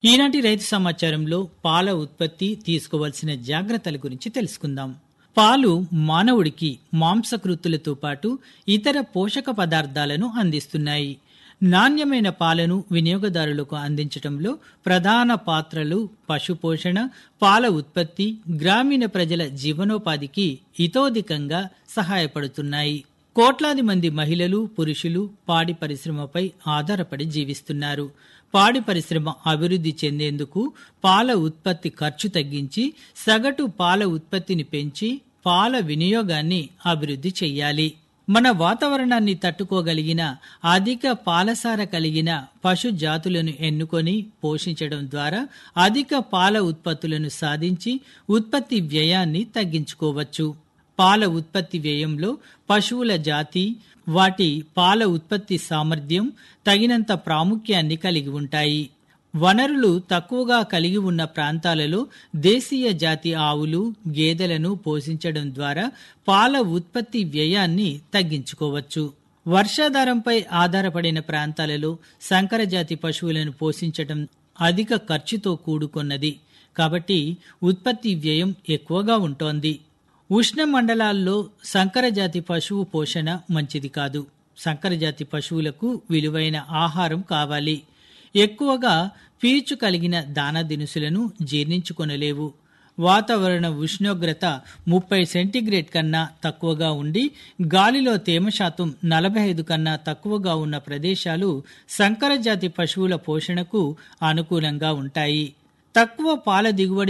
ఈనాటి రైతు సమాచారంలో పాల ఉత్పత్తి తీసుకోవాల్సిన జాగ్రత్తల గురించి తెలుసుకుందాం పాలు మానవుడికి మాంసకృతులతో పాటు ఇతర పోషక పదార్థాలను అందిస్తున్నాయి నాణ్యమైన పాలను వినియోగదారులకు అందించడంలో ప్రధాన పాత్రలు పశుపోషణ పాల ఉత్పత్తి గ్రామీణ ప్రజల జీవనోపాధికి ఇతోధికంగా సహాయపడుతున్నాయి కోట్లాది మంది మహిళలు పురుషులు పాడి పరిశ్రమపై ఆధారపడి జీవిస్తున్నారు పాడి పరిశ్రమ అభివృద్ధి చెందేందుకు పాల ఉత్పత్తి ఖర్చు తగ్గించి సగటు పాల ఉత్పత్తిని పెంచి పాల వినియోగాన్ని అభివృద్ధి చెయ్యాలి మన వాతావరణాన్ని తట్టుకోగలిగిన అధిక పాలసార కలిగిన పశు జాతులను ఎన్నుకొని పోషించడం ద్వారా అధిక పాల ఉత్పత్తులను సాధించి ఉత్పత్తి వ్యయాన్ని తగ్గించుకోవచ్చు పాల ఉత్పత్తి వ్యయంలో పశువుల జాతి వాటి పాల ఉత్పత్తి సామర్థ్యం తగినంత ప్రాముఖ్యాన్ని కలిగి ఉంటాయి వనరులు తక్కువగా కలిగి ఉన్న ప్రాంతాలలో దేశీయ జాతి ఆవులు గేదెలను పోషించడం ద్వారా పాల ఉత్పత్తి వ్యయాన్ని తగ్గించుకోవచ్చు వర్షాధారంపై ఆధారపడిన ప్రాంతాలలో సంకరజాతి పశువులను పోషించడం అధిక ఖర్చుతో కూడుకున్నది కాబట్టి ఉత్పత్తి వ్యయం ఎక్కువగా ఉంటోంది ఉష్ణ మండలాల్లో సంకరజాతి పశువు పోషణ మంచిది కాదు సంకరజాతి పశువులకు విలువైన ఆహారం కావాలి ఎక్కువగా పీచు కలిగిన దాన దినుసులను జీర్ణించుకొనలేవు వాతావరణ ఉష్ణోగ్రత ముప్పై సెంటీగ్రేడ్ కన్నా తక్కువగా ఉండి గాలిలో తేమ శాతం నలభై ఐదు కన్నా తక్కువగా ఉన్న ప్రదేశాలు సంకరజాతి పశువుల పోషణకు అనుకూలంగా ఉంటాయి తక్కువ పాల దిగుబడి